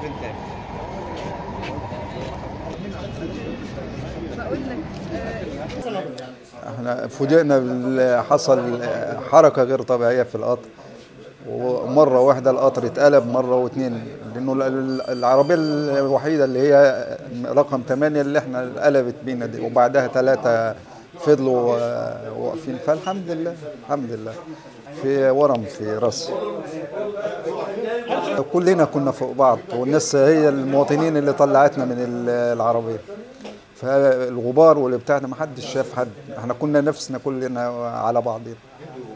فين تاني بقول لك احنا فوجئنا بال- حصل حركه غير طبيعيه في القطر ومره واحده القطر اتقلب مره واثنين لانه ال- ال- العربيه الوحيده اللي هي رقم 8 اللي احنا قلبت بينا دي وبعدها ثلاثه فضلوا آه، واقفين فالحمد لله الحمد لله في ورم في راسي كلنا كنا فوق بعض والناس هي المواطنين اللي طلعتنا من ال- العربيه فالغبار واللي بتاعنا ما حدش شاف حد احنا كنا نفسنا كلنا على بعضنا